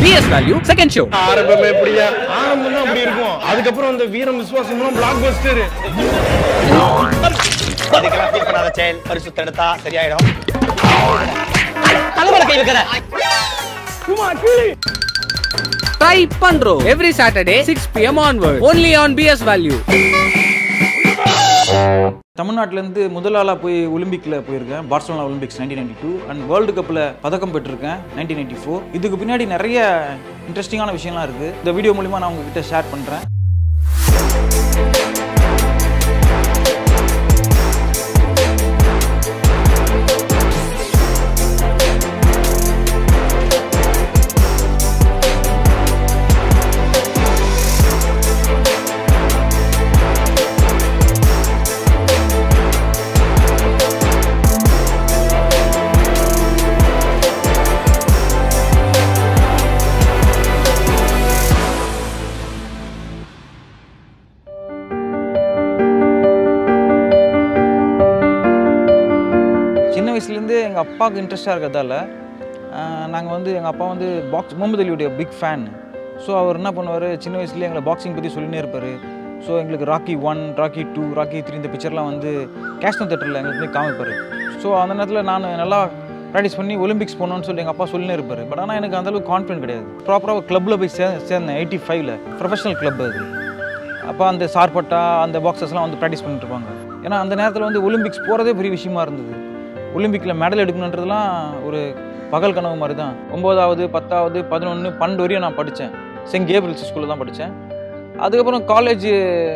PS value second show ஆரம்பமே இப்படியா ஆரம்பம் தான் அப்படி இருக்கும் அதுக்கப்புறம் அந்த வீரம் விசுவாசம் பிளாக் பஸ்டர் அதுக்கெல்லாம் ஃபீல் பண்ணாத செயல் பரிசுத்த எடுத்தா சரியாயிடும் தலைவரை கை வைக்கிற ட்ரை பண்றோம் every Saturday six PM onward only on PS value தமிழ்நாட்டிலேருந்து முதல் ஆளாக போய் ஒலிம்பிக்கில் போயிருக்கேன் Barcelona Olympics nineteen ninety two and world கப்பில் பதக்கம் பெற்றிருக்கேன் நைன்டீன் நைன்டி ஃபோர் இதுக்கு பின்னாடி நிறைய இன்ட்ரெஸ்டிங்கான விஷயம்லாம் இருக்குது இந்த வீடியோ மூலிமா நான் உங்ககிட்ட ஷேர் பண்ணுறேன் சின்ன வயசுலேருந்து எங்கள் அப்பாவுக்கு இன்ட்ரெஸ்டாக இருக்கிறதால நாங்கள் வந்து எங்கள் அப்பா வந்து பாக்ஸ் முகமது அலியுடைய பிக் ஃபேன் ஸோ அவர் என்ன பண்ணுவார் சின்ன வயசுலேயே எங்களை பாக்ஸிங் பற்றி சொல்லினே இருப்பார் ஸோ எங்களுக்கு Rocky one Rocky two Rocky three இந்த பிக்சர்லாம் வந்து கேஷ்டன் தேட்டரில் எங்களுக்கு வந்து காமிப்பார் ஸோ அந்த நேரத்தில் நான் நல்லா ப்ராக்டிஸ் பண்ணி ஒலிம்பிக்ஸ் போகணும்னு சொல்லி எங்கள் அப்பா சொல்லினே இருப்பார் பட் ஆனால் எனக்கு அந்தளவுக்கு கான்ஃபிடென்ட் கிடையாது ப்ராப்பராக கிளப்பில் போய் சே சேர்ந்தேன் எயிட்டி ஃபைவ்ல ப்ரொஃபஷனல் கிளப் அது அப்போ அந்த சார்பட்டா அந்த பாக்ஸஸ்லாம் வந்து ப்ராக்டிஸ் பண்ணிட்டு இருப்பாங்க ஏன்னா அந்த நேரத்தில் வந்து ஒலிம்பிக்ஸ் போகிறதே பெரிய விஷயமா இருந்தது ஒலிம்பிக்கில் மெடல் எடுக்கணுன்றதுலாம் ஒரு பகல் கனவு மாதிரி தான் ஒம்போதாவது பத்தாவது பதினொன்று பன்னெண்டு வரையும் நான் படித்தேன் சென்ட் கேபிள்ஸ் ஸ்கூலில் தான் படித்தேன் அதுக்கப்புறம் காலேஜ்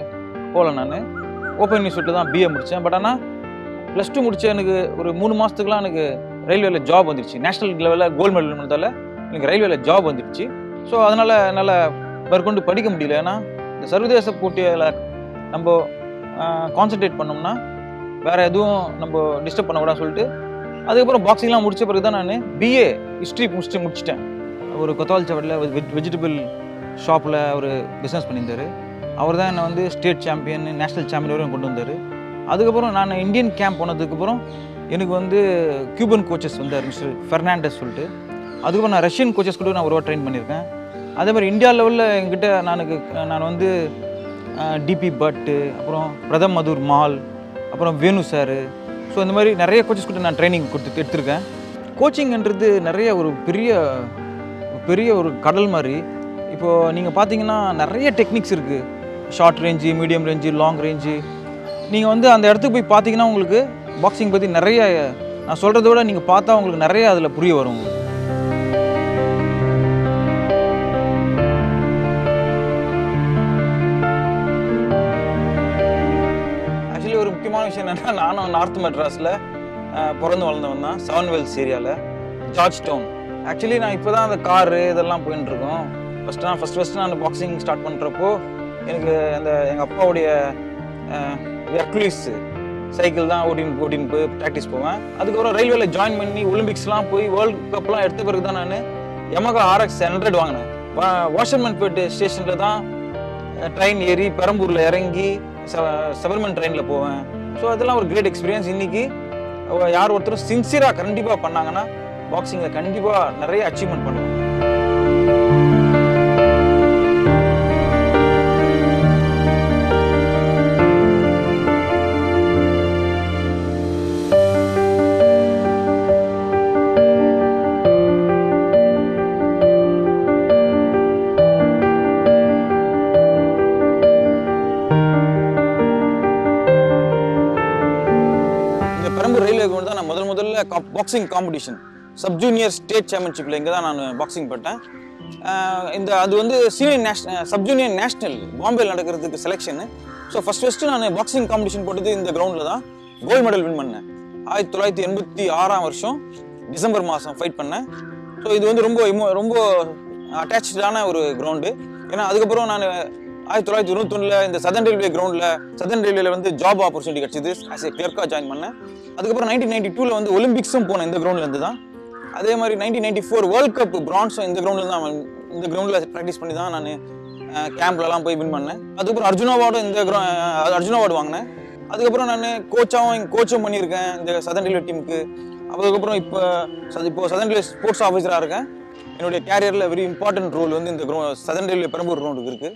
போகல நான் ஓப்பன் யூனிவர்சிட்டியில் தான் பிஏ முடித்தேன் பட் ஆனால் ப்ளஸ் டூ முடிச்ச எனக்கு ஒரு மூணு மாதத்துக்குலாம் எனக்கு ரயில்வேல ஜாப் வந்துடுச்சு நேஷனல் லெவலில் கோல்டு மெடல் பண்ணதால எனக்கு ரயில்வேல ஜாப் வந்துடுச்சு ஸோ அதனால் என்னால் மேற்கொண்டு படிக்க முடியல ஏன்னா இந்த சர்வதேச போட்டியில் நம்ம கான்சென்ட்ரேட் பண்ணோம்னா வேறு எதுவும் நம்ம டிஸ்டர்ப் பண்ணக்கூடாதுன்னு சொல்லிட்டு அதுக்கப்புறம் பாக்ஸிங்லாம் முடிச்ச பிறகு தான் நான் பிஏ ஹிஸ்ட்ரி முடிச்சுட்டு முடிச்சிட்டேன் ஒரு கொத்தால் சவடில் வெஜ் வெஜிடபிள் ஷாப்பில் அவர் பிஸ்னஸ் பண்ணியிருந்தார் அவர் தான் என்னை வந்து ஸ்டேட் சாம்பியன் நேஷனல் சாம்பியன் வரையும் கொண்டு வந்தார் அதுக்கப்புறம் நான் இந்தியன் கேம்ப் போனதுக்கப்புறம் எனக்கு வந்து கியூபன் கோச்சஸ் வந்தார் மிஸ்டர் ஃபெர்னாண்டஸ் சொல்லிட்டு அதுக்கப்புறம் நான் ரஷ்யன் கோச்சஸ் கூட நான் ஒரு ட்ரெயின் பண்ணியிருக்கேன் அதே மாதிரி இந்தியா லெவலில் என்கிட்ட நானுக்கு நான் வந்து டிபி பட்டு அப்புறம் பிரதம் மதுர் மால் அப்புறம் வேணு சார் ஸோ இந்த மாதிரி நிறைய கோச்சஸ் கூட நான் ட்ரைனிங் கொடுத்து எடுத்திருக்கேன் கோச்சிங்ன்றது நிறைய ஒரு பெரிய பெரிய ஒரு கடல் மாதிரி இப்போது நீங்கள் பார்த்தீங்கன்னா நிறைய டெக்னிக்ஸ் இருக்குது short range medium range long range நீங்கள் வந்து அந்த இடத்துக்கு போய் பார்த்தீங்கன்னா உங்களுக்கு பாக்ஸிங் பற்றி நிறைய நான் சொல்கிறத விட நீங்கள் பார்த்தா உங்களுக்கு நிறைய அதில் புரிய வரும் உங்களுக்கு ஆக்சுவலி ஒரு முக்கியமான விஷயம் என்னென்னா நானும் நார்த் மெட்ராஸில் பிறந்து வளர்ந்தவன் தான் செவன் வெல்ஸ் ஏரியாவில் ஜார்ஜ் டவுன் ஆக்சுவலி நான் இப்போ தான் அந்த காரு இதெல்லாம் போயின்னு இருக்கோம் ஃபஸ்ட் நான் ஃபஸ்ட் ஃபஸ்ட்டு நான் பாக்ஸிங் ஸ்டார்ட் பண்ணுறப்போ எனக்கு அந்த எங்கள் அப்பாவுடைய ஹெர்குலிஸ் சைக்கிள் தான் ஓட்டின்னு ஓட்டின்னு போய் ப்ராக்டிஸ் போவேன் அதுக்கப்புறம் ரயில்வேல ஜாயின் பண்ணி ஒலிம்பிக்ஸ்லாம் போய் வேர்ல்டு கப்லாம் எடுத்த பிறகு தான் நான் எமகா ஆர்எக்ஸ் ஹண்ட்ரட் வாங்கினேன் வாஷர்மன்பேட் ஸ்டேஷனில் தான் ட்ரெயின் ஏறி பெரம்பூரில் இறங்கி சபர்மன் ட்ரெயினில் போவேன் ஸோ அதெல்லாம் ஒரு கிரேட் எக்ஸ்பீரியன்ஸ் இன்னைக்கு அவ- யார் ஒருத்தரும் சின்சியராக கண்டிப்பாக பண்ணாங்கன்னா பாக்ஸிங்கில் கண்டிப்பாக நிறைய அச்சீவ்மெண்ட் பண்ணுவோம் இந்த பெரம்பூர் ரயில்வே கிரவுண்ட் தான் நான் முதல் முதல்ல boxing competition sub junior state சாம்பியன்ஷிப்பில் இங்கே தான் நான் பாக்ஸிங் பட்டேன் ஆஹ் இந்த அது வந்து senior national sub junior national பாம்பேல நடக்கிறதுக்கு செலெக்ஷனு ஸோ ஃபஸ்ட் ஃபஸ்ட்டு நான் பாக்ஸிங் காம்படிஷன் போட்டது இந்த கிரவுண்டில் தான் கோல்டு மெடல் வின் பண்ணேன் ஆயிரத்தி தொள்ளாயிரத்தி எண்பத்தி ஆறாம் வருஷம் டிசம்பர் மாதம் ஃபைட் பண்ணேன் ஸோ இது வந்து ரொம்ப இமோ ரொம்ப அட்டாச்சான ஒரு கிரவுண்டு ஏன்னா அதுக்கப்புறம் நான் ஆயிரத்தி தொள்ளாயிரத்தி தொண்ணூத்தொன்னில் இந்த சதன் ரயில்வே கிரவுண்டில் சதன் ரயில்வேல வந்து ஜாப் ஆப்பர்ச்சுனிட்டி கிடச்சிது ஆஸ் ஏ கிளர்க்காக ஜாயின் பண்ணேன் அதுக்கப்புறம் நைன்டீன் நைன்டி டூவில் வந்து ஒலிம்பிக்ஸும் போனேன் இந்த கிரவுண்ட்லேருந்து தான் அதே மாதிரி nineteen ninety four world cup பிரான்ஸும் இந்த கிரவுண்டில் தான் அவன் இந்த கிரவுண்டில் ப்ராக்டிஸ் பண்ணி தான் நான் கேம்ப்லலாம் போய் வின் பண்ணேன் அதுக்கப்புறம் அர்ஜுனா அவார்டும் இந்த கிரௌ அர்ஜுனா அவார்டு வாங்கினேன் அதுக்கப்புறம் நான் கோச்சாவும் கோச்சும் பண்ணியிருக்கேன் இந்த சதன் ரயில்வே டீமுக்கு அதுக்கப்புறம் இப்போ சத- இப்போ சதன் ரயில்வே ஸ்போர்ட்ஸ் ஆஃபீஸராக இருக்கேன் என்னுடைய கேரியரில் வெரி இம்பார்ட்டன்ட் ரோல் வந்து இந்த க்ரௌ சதன் ரயில்வே பெரம்பூர் கிரவுண்டுக்கு இருக்குது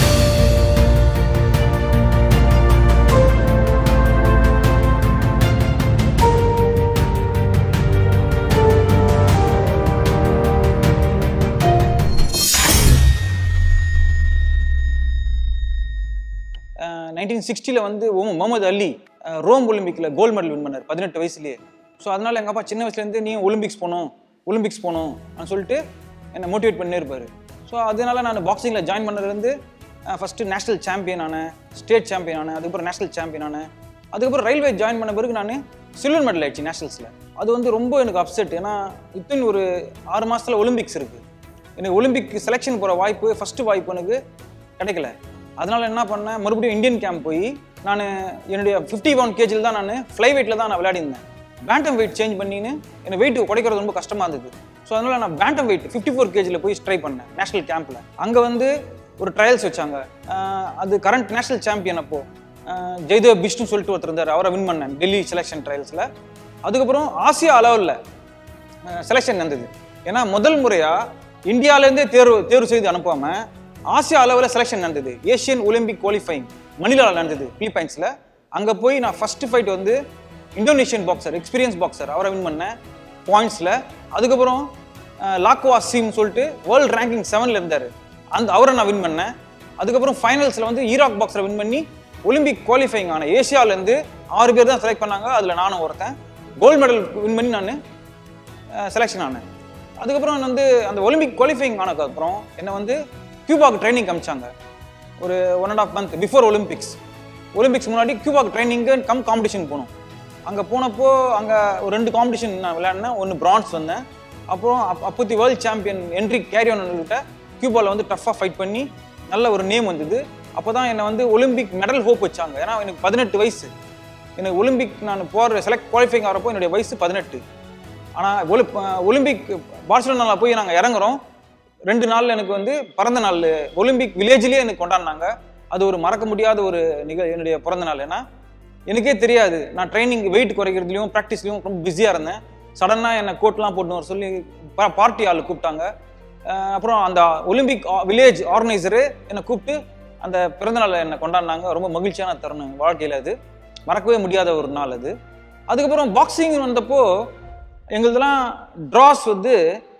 நைன்டீன் சிக்ஸ்டியில் வந்து உம் முகமது அலி அஹ், ரோம் ஒலிம்பிக்கில் கோல்டு மெடல் வின் பண்ணார் பதினெட்டு வயசுலேயே ஸோ அதனால எங்கள் அப்பா சின்ன வயசுலேருந்து நீ ஒலிம்பிக்ஸ் போகணும் ஒலிம்பிக்ஸ் போகணும் அப்படின்னு சொல்லிட்டு என்னை மோட்டிவேட் பண்ணி இருப்பார் ஸோ அதனால நான் பாக்ஸிங்கில் ஜாயின் பண்ணதுலேருந்து ஃபஸ்ட்டு நேஷனல் சாம்பியன் ஆனேன் ஸ்டேட் சாம்பியன் ஆனேன் அதுக்கப்புறம் நேஷனல் சாம்பியன் ஆனேன் அதுக்கப்புறம் ரயில்வே ஜாயின் பண்ண பிறகு நான் சில்வர் மெடல் ஆயிடுச்சு நேஷனல்ஸில் அது வந்து ரொம்ப எனக்கு அப்செட் ஏன்னா இத்தின் ஒரு ஆறு மாதத்தில் ஒலிம்பிக்ஸ் இருக்குது எனக்கு ஒலிம்பிக் செலெக்ஷன் போகிற வாய்ப்பு ஃபஸ்ட்டு வாய்ப்பு எனக்கு கிடைக்கல அதனால என்ன பண்ணேன் மறுபடியும் இந்தியன் கேம்ப் போய் நான் என்னுடைய ஃபிஃப்டி பவுண்ட் கேஜில் தான் நான் ஃப்ளை வெயிட்டில் தான் நான் விளையாடிருந்தேன் பேண்டம் வெயிட் சேஞ்ச் பண்ணின்னு எனக்கு வெயிட் குறைக்கிறது ரொம்ப கஷ்டமாக இருந்தது ஸோ அதனால நான் பேண்டம் வெயிட் ஃபிஃப்டி ஃபோர் கேஜில் போய் ட்ரை பண்ணேன் நேஷனல் கேம்பில் அங்கே வந்து ஒரு ட்ரையல்ஸ் வச்சாங்க ஆஹ் அது கரண்ட் நேஷனல் சாம்பியன் அப்போ ஆஹ் ஜெய்தேவ் பிஷ்ணு சொல்லிட்டு ஒருத்தர் இருந்தார் அவரை வின் பண்ணேன் டெல்லி செலெக்ஷன் ட்ரையல்ஸில் அதுக்கப்புறம் ஆசியா அளவில் செலெக்ஷன் நடந்தது ஏன்னா முதல் முறையாக இந்தியாவிலேருந்தே தேர்வு தேர்வு செய்து அனுப்பாமல் ஆசியா அளவில் செலெக்ஷன் நடந்தது ஏஷியன் ஒலிம்பிக் குவாலிஃபைங் மணிலாவில் நடந்தது பிலிப்பைன்ஸில் அங்கே போய் நான் ஃபஸ்ட்டு ஃபைட் வந்து இந்தோனேஷியன் பாக்ஸர் எக்ஸ்பீரியன்ஸ் பாக்ஸர் அவரை வின் பண்ணேன் பாயிண்ட்ஸில் அதுக்கப்புறம் அஹ், லாக்வா சீம் சொல்லிட்டு வேர்ல்டு ரேங்கிங் செவனில் இருந்தார் அந்த அவரை நான் வின் பண்ணேன் அதுக்கப்புறம் ஃபைனல்ஸில் வந்து ஈராக் பாக்ஸரை வின் பண்ணி ஒலிம்பிக் குவாலிஃபைங் ஆன ஏஷியாவிலேருந்து ஆறு பேர் தான் செலக்ட் பண்ணாங்க அதில் நானும் ஒருத்தன் கோல்டு மெடல் வின் பண்ணி நான் செலெக்ஷன் ஆனேன் அதுக்கப்புறம் நான் வந்து அந்த ஒலிம்பிக் குவாலிஃபைங் ஆனதுக்கப்புறம் என்னை வந்து கியூபாக்கு ட்ரைனிங் அமிச்சாங்க ஒரு one and half month before olympics olympics முன்னாடி கியூபாக்கு ட்ரைனிங்கு கம் காம்படிஷன் போனோம் அங்கே போனப்போ அங்கே ஒரு ரெண்டு காம்படிஷன் நான் விளையாடினேன் ஒன்று பிரான்ஸ் வந்தேன் அப்புறம் அப் அப்போத்தி வேர்ல்ட் சாம்பியன் என்ட்ரி கேரியோன் கிட்ட கியூபாவில் வந்து டஃப்பாக ஃபைட் பண்ணி நல்ல ஒரு நேம் வந்தது அப்போ தான் என்னை வந்து ஒலிம்பிக் மெடல் ஹோப் வச்சாங்க ஏன்னா எனக்கு பதினெட்டு வயசு எனக்கு ஒலிம்பிக் நான் போகிற செலக்ட் குவாலிஃபைங் ஆகிறப்போ என்னுடைய வயசு பதினெட்டு ஆனால் ஒலி ஒலிம்பிக் பார்சலோனாவில் போய் நாங்கள் இறங்குறோம் ரெண்டு நாளில் எனக்கு வந்து பிறந்த நாள் ஒலிம்பிக் வில்லேஜ்லேயே எனக்கு கொண்டாடினாங்க அது ஒரு மறக்க முடியாத ஒரு நிகழ் என்னுடைய பிறந்த நாள் ஏன்னா எனக்கே தெரியாது நான் ட்ரைனிங் வெயிட் குறைக்கிறதுலையும் ப்ராக்டிஸ்லையும் ரொம்ப பிஸியாக இருந்தேன் சடனாக என்னை கோட்லாம் போட்டு வர சொல்லி பார்ட்டி ஆள் கூப்பிட்டாங்க அஹ் அப்புறம் அந்த ஒலிம்பிக் வில்லேஜ் ஆர்கனைசரு என்னை கூப்பிட்டு அந்த பிறந்தநாளை என்னை கொண்டாடினாங்க ரொம்ப மகிழ்ச்சியான தருணம் வாழ்க்கையில் அது மறக்கவே முடியாத ஒரு நாள் அது அதுக்கப்புறம் பாக்ஸிங் வந்தப்போ எங்களுதெல்லாம் ட்ராஸ் வந்து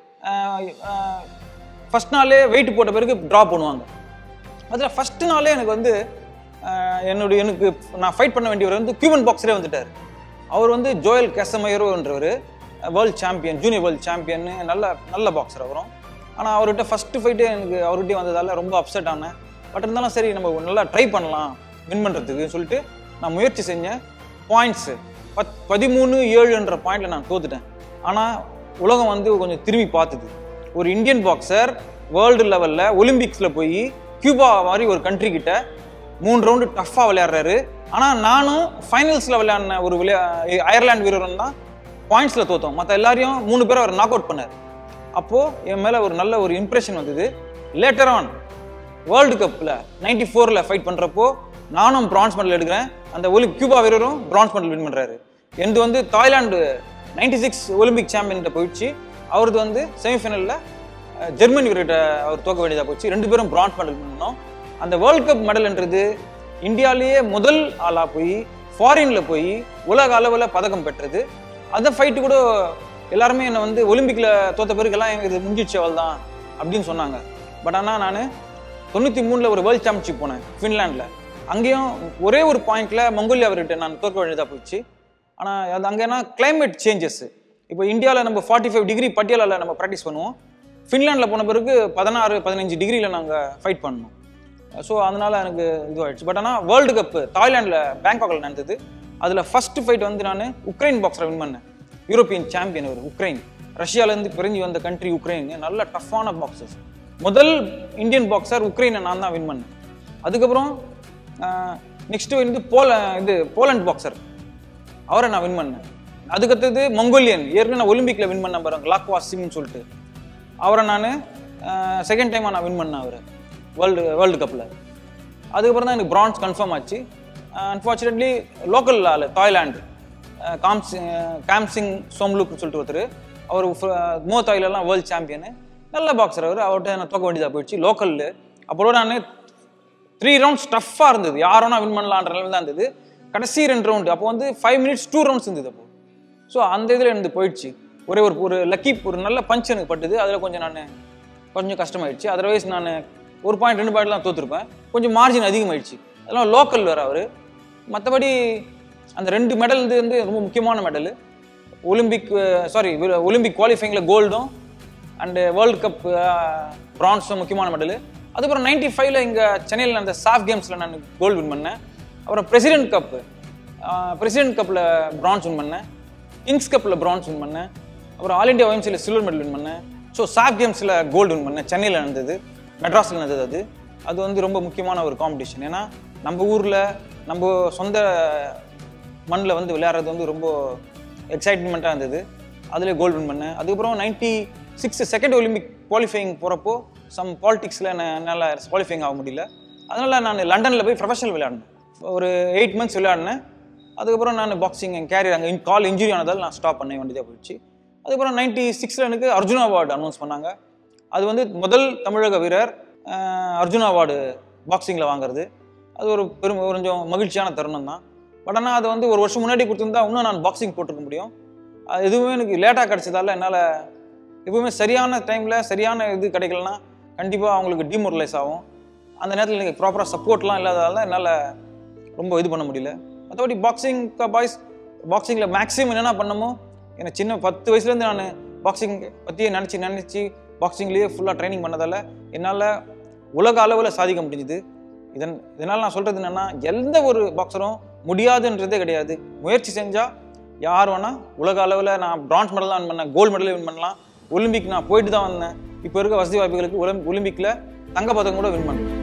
ஃபஸ்ட் நாளே வெயிட் போட்ட பிறகு ட்ரா பண்ணுவாங்க அதில் ஃபஸ்ட்டு நாளே எனக்கு வந்து அஹ், என்னுடைய எனக்கு நான் ஃபைட் பண்ண வேண்டியவர் வந்து கியூபன் பாக்ஸரே வந்துட்டார் அவர் வந்து ஜோயல் கேசமயரோன்றவர் world champion junior world champion நல்ல நல்ல பாக்ஸர் அவரும் ஆனால் அவர்கிட்ட ஃபஸ்ட்டு ஃபைட்டு எனக்கு அவர்கிட்டயே வந்ததால் ரொம்ப அப்செட் ஆனேன் பட் இருந்தாலும் சரி நம்ம நல்லா ட்ரை பண்ணலாம் வின் பண்ணுறதுக்கு சொல்லிட்டு நான் முயற்சி செஞ்சேன் பாயிண்ட்ஸு பத் பதிமூணு ஏழுன்ற பாயிண்ட்ல நான் தோத்துட்டேன் ஆனால் உலகம் வந்து கொஞ்சம் திரும்பி பார்த்தது ஒரு இந்தியன் பாக்ஸர் வேர்ல்டு லெவலில் ஒலிம்பிக்ஸில் போய் கியூபா மாதிரி ஒரு கண்ட்ரி கிட்ட மூணு ரவுண்டு டஃப்பாக விளையாடுறாரு ஆனால் நானும் ஃபைனல்ஸில் விளையாடின ஒரு விளையா அயர்லாந்து வீரரும் தான் பாயிண்ட்ஸில் தோத்தோம் மற்ற எல்லாரையும் மூணு பேரை அவர் நாக் அவுட் பண்ணார் அப்போது என் மேலே ஒரு நல்ல ஒரு இம்ப்ரெஷன் வந்தது லேட்டர் ஆன் வேர்ல்டு கப்பில் நைன்டி ஃபோரில் ஃபைட் பண்ணுறப்போ நானும் பிரான்ஸ் மெடல் எடுக்கிறேன் அந்த ஒலி கியூபா வீரரும் பிரான்ஸ் மெடல் வின் பண்ணுறாரு எனது வந்து தாய்லாந்து நைன்டி சிக்ஸ் ஒலிம்பிக் சாம்பியன்கிட்ட போயிடுச்சு அவரது வந்து செமிஃபைனலில் ஜெர்மனி வீரர்கிட்ட அவர் தோக்க வேண்டியதாக போச்சு ரெண்டு பேரும் பிரான்ஸ் மெடல் பண்ணோம் அந்த வேர்ல்ட் கப் மெடல்ன்றது இந்தியாவிலேயே முதல் ஆளாக போய் ஃபாரினில் போய் உலக அளவில் பதக்கம் பெற்றது அந்த ஃபைட்டு கூட எல்லாருமே என்னை வந்து ஒலிம்பிக்கில் தோத்த பிறகுலாம் எனக்கு இது முடிஞ்சிச்சு அவள் தான் அப்படின்னு சொன்னாங்க பட் ஆனால் நான் தொண்ணூற்றி மூணில் ஒரு வேர்ல்ட் சாம்பியன்ஷிப் போனேன் ஃபின்லாண்டில் அங்கேயும் ஒரே ஒரு பாயிண்ட்ல மங்கோலியா அவர்கிட்ட நான் தோற்க வேண்டியதாக போச்சு ஆனால் அது அங்கேனா climate சேஞ்சஸ் இப்போ இந்தியாவில் நம்ம ஃபார்ட்டி ஃபைவ் டிகிரி பட்டியலில் நம்ம ப்ராக்டிஸ் பண்ணுவோம் ஃபின்லாண்டில் போன பிறகு பதினாறு பதினஞ்சு டிகிரியில் நாங்கள் ஃபைட் பண்ணோம் ஸோ அதனால எனக்கு இதுவாகிடுச்சு பட் ஆனால் வேர்ல்டு கப்பு தாய்லாண்டில் பேங்காக்ல நடந்தது அதில் ஃபர்ஸ்ட் ஃபைட் வந்து நான் உக்ரைன் பாக்ஸரை வின் பண்ணேன் யூரோப்பியன் சாம்பியன் அவர் உக்ரைன் ரஷ்யாலேருந்து பிரிஞ்சு வந்த கண்ட்ரி உக்ரைன் நல்ல டஃப்பான பாக்ஸர்ஸ் முதல் இந்தியன் பாக்ஸர் உக்ரைனை நான் தான் வின் பண்ணேன் அதுக்கப்புறம் நெக்ஸ்ட் வந்து போல இது போலண்ட் பாக்ஸர் அவரை நான் வின் பண்ணேன் அதுக்கடுத்தது மங்கோலியன் ஏற்கனவே நான் ஒலிம்பிக்கில் வின் பண்ண பாருங்க லாக்வா சிம்னு சொல்லிட்டு அவரை நான் செகண்ட் டைமாக நான் வின் பண்ணேன் அவர் வேர்ல்டு வேர்ல்டு கப்பில் அதுக்கப்புறம் தான் எனக்கு பிரான்ஸ் கன்ஃபார்ம் ஆச்சு அன்ஃபார்ச்சுனேட்லி லோக்கல் ஆள் தாய்லாந்து காம்சி கேம்சிங் சோம்லுக்னு சொல்லிட்டு ஒருத்தர் அவர் மோ தாய்லெலாம் வேர்ல்டு சாம்பியனு நல்ல பாக்ஸர் அவர் அவர்கிட்ட நான் தோக்க வேண்டியதாக போயிடுச்சு லோக்கலில் அப்போ நான் த்ரீ ரவுண்ட்ஸ் டஃப்பாக இருந்தது யார் வேணா வின் பண்ணலான்ற நிலைமை தான் இருந்தது கடைசி ரெண்டு ரவுண்டு அப்போ வந்து ஃபைவ் மினிட்ஸ் டூ ரவுண்ட்ஸ் இருந்தது அப்போ ஸோ அந்த இதில் எனக்கு போயிடுச்சு ஒரே ஒரு ஒரு லக்கி ஒரு நல்ல பஞ்ச் எனக்கு பட்டுது அதில் கொஞ்சம் நான் கொஞ்சம் கஷ்டமாயிடுச்சு அதர்வைஸ் நான் ஒரு பாயிண்ட் ரெண்டு பாயிண்ட்லாம் தோற்றுருப்பேன் கொஞ்சம் மார்ஜின் அதிகமாயிடுச்சு அதெல்லாம் லோக்கல் வேறு அவர் மற்றபடி அந்த ரெண்டு மெடல் வந்து வந்து ரொம்ப முக்கியமான மெடலு ஒலிம்பிக் சாரி ஒலிம்பிக் குவாலிஃபைங்கில் கோல்டும் அண்டு வேர்ல்டு கப் பிரான்ஸும் முக்கியமான மெடலு அதுக்கப்புறம் நைன்டி ஃபைவ்ல இங்கே சென்னையில் நடந்த சாஃப் கேம்ஸில் நான் கோல்டு வின் பண்ணேன் அப்புறம் பிரசிடென்ட் கப்பு பிரசிடென்ட் கப்பில் பிரான்ஸ் வின் பண்ணேன் கிங்ஸ் கப்பில் பிரான்ஸ் வின் பண்ணேன் அப்புறம் ஆல் இண்டியா ஒயம்சியில் சில்வர் மெடல் வின் பண்ணேன் ஸோ சாஃப் கேம்ஸில் கோல்டு வின் பண்ணேன் சென்னையில் நடந்தது மெட்ராஸில் நடந்தது அது அது வந்து ரொம்ப முக்கியமான ஒரு காம்படிஷன் ஏன்னா நம்ம ஊரில் நம்ம சொந்த மண்ணில் வந்து விளையாடுறது வந்து ரொம்ப எக்ஸைட்மெண்ட்டாக இருந்தது அதில் கோல்டு வின் பண்ணேன் அதுக்கப்புறம் ninety six second olympic qualifying போகிறப்போ சம் பாலிடிக்ஸில் என்னால் குவாலிஃபைங் ஆக முடியல அதனால் நான் லண்டனில் போய் ப்ரொஃபஷனல் விளையாடினேன் ஒரு எயிட் மந்த்ஸ் விளையாடினேன் அதுக்கப்புறம் நான் பாக்ஸிங் என் கேரியர் அங்கே கால் இன்ஜுரி ஆனதால் நான் ஸ்டாப் பண்ண வேண்டியதாக போயிடுச்சு அதுக்கப்புறம் நைன்ட்டி சிக்ஸில் எனக்கு அர்ஜுனா அவார்டு அனௌன்ஸ் பண்ணாங்க அது வந்து முதல் தமிழக வீரர் அஹ், அர்ஜுனா அவார்டு பாக்ஸிங்கில் வாங்குறது அது ஒரு பெரும் கொஞ்சம் மகிழ்ச்சியான தருணம் தான் பட் ஆனால் அது வந்து ஒரு வருஷம் முன்னாடி கொடுத்துருந்தா இன்னும் நான் பாக்ஸிங் போட்டிருக்க முடியும் அது எதுவுமே எனக்கு லேட்டாக கிடச்சதால என்னால் எப்பவுமே சரியான டைமில் சரியான இது கிடைக்கலனா கண்டிப்பாக அவங்களுக்கு டிமோரலைஸ் ஆகும் அந்த நேரத்தில் எனக்கு ப்ராப்பராக சப்போர்ட்லாம் இல்லாததால என்னால் ரொம்ப இது பண்ண முடியல மற்றபடி பாக்ஸிங் பாய்ஸ் பாக்ஸிங்கில் மேக்ஸிமம் என்னென்ன பண்ணமோ எனக்கு சின்ன பத்து வயசுலேருந்து நான் பாக்ஸிங் பற்றியே நினச்சி நினச்சி பாக்ஸிங்லேயே ஃபுல்லாக ட்ரைனிங் பண்ணதால் என்னால் உலக அளவில் சாதிக்க முடிஞ்சுது இதன் இதனால் நான் சொல்கிறது என்னென்னா எந்த ஒரு பாக்ஸரும் முடியாதுன்றதே கிடையாது முயற்சி செஞ்சால் யார் வேணால் உலக அளவில் நான் பிரான்ஸ் மெடல் தான் வின் பண்ணேன் கோல்டு மெடல் வின் பண்ணலாம் ஒலிம்பிக் நான் போயிட்டு தான் வந்தேன் இப்போ இருக்க வசதி வாய்ப்புகளுக்கு ஒலிம் ஒலிம்பிக்கில் தங்கப்பதக்கம் கூட வின் பண்ணேன்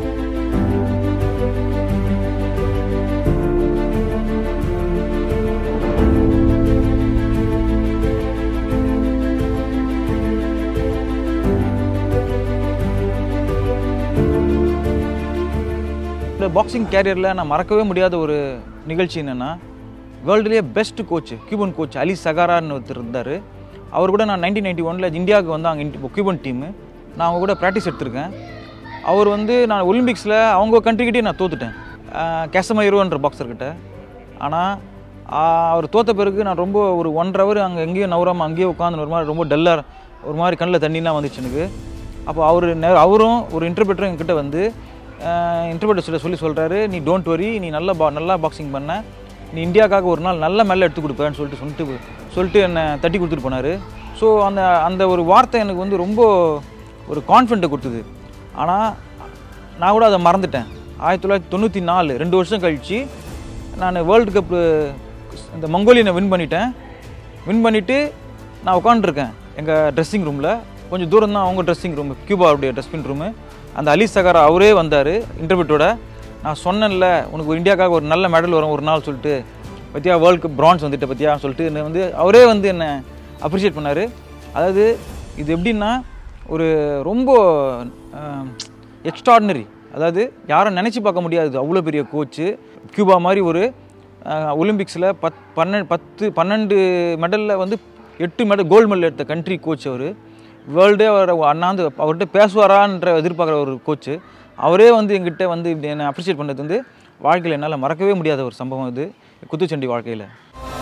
இந்த பாக்ஸிங் கேரியரில் நான் மறக்கவே முடியாத ஒரு நிகழ்ச்சி என்னென்னா வேர்ல்டுலேயே best coach Cuban coach Ali சகாரான்னு ஒருத்தர் இருந்தார் அவர் கூட நான் நைன்டீன் நைன்டி ஒனில் இந்தியாவுக்கு வந்து அங்கே கியூபன் டீமு நான் அவங்க கூட ப்ராக்டிஸ் எடுத்திருக்கேன் அவர் வந்து நான் ஒலிம்பிக்ஸில் அவங்க கண்ட்ரிக்கிட்டே நான் தோத்துட்டேன் கேசமயிருவன்ற பாக்ஸர்கிட்ட ஆனால் அவர் தோத்த பிறகு நான் ரொம்ப ஒரு ஒன்றரை ஹவர் அங்கே எங்கேயும் நவராமல் அங்கேயே உட்காந்து ஒரு மாதிரி ரொம்ப டல்லாக ஒரு மாதிரி கண்ணில் தண்ணிலாம் வந்துச்சு எனக்கு அப்போ அவர் அவரும் ஒரு இன்டர்பிரட்டரும் என்கிட்ட வந்து இன்டர்பிரட்டர் சொல்லி சொல்கிறாரு நீ டோன்ட் வரி நீ நல்லா பா நல்லா பாக்ஸிங் பண்ண நீ இந்தியாவுக்காக ஒரு நாள் நல்ல மெல்ல எடுத்து கொடுப்பேன்னு சொல்லிட்டு சொல்லிட்டு சொல்லிட்டு என்னை தட்டி கொடுத்துட்டு போனார் ஸோ அந்த அந்த ஒரு வார்த்தை எனக்கு வந்து ரொம்ப ஒரு கான்ஃபிடென்ட்டை கொடுத்தது ஆனால் நான் கூட அதை மறந்துட்டேன் ஆயிரத்தி தொள்ளாயிரத்தி தொண்ணூற்றி நாலு ரெண்டு வருஷம் கழித்து நான் வேர்ல்டு கப்பு இந்த மங்கோலியனை வின் பண்ணிட்டேன் வின் பண்ணிவிட்டு நான் உட்காந்துருக்கேன் எங்கள் ட்ரெஸ்ஸிங் ரூமில் கொஞ்சம் தூரம் தான் அவங்க ட்ரெஸ்ஸிங் ரூம் கியூபாவுடைய ட்ரெஸ்ஸிங் ரூமு அந்த அலி சகாரா அவரே வந்தார் இன்டர்வியூட்டோட நான் சொன்னேன்ல உனக்கு ஒரு இந்தியாவுக்காக ஒரு நல்ல மெடல் வரும் ஒரு நாள் சொல்லிட்டு பற்றியா வேர்ல்டு கப் பிரான்ஸ் வந்துட்டு பற்றியா சொல்லிட்டு என்னை வந்து அவரே வந்து என்னை அப்ரிஷியேட் பண்ணார் அதாவது இது எப்படின்னா ஒரு ரொம்ப எக்ஸ்ட்ராடினரி அதாவது யாரும் நினச்சி பார்க்க முடியாது அவ்வளோ பெரிய கோச்சு கியூபா மாதிரி ஒரு ஒலிம்பிக்ஸில் பத் பன்னெண்டு பத்து பன்னெண்டு மெடலில் வந்து எட்டு மெடல் கோல்டு மெடல் எடுத்த கண்ட்ரி கோச் அவர் வேர்ல்டே அவர் அண்ணாந்து அவர்கிட்ட பேசுவாரான்ற எதிர்பார்க்குற ஒரு கோச்சு அவரே வந்து எங்கிட்ட வந்து இப்படி என்னை அப்ரிஷியேட் பண்ணது வந்து வாழ்க்கையில் என்னால் மறக்கவே முடியாத ஒரு சம்பவம் இது குத்துச்சண்டி வாழ்க்கையில்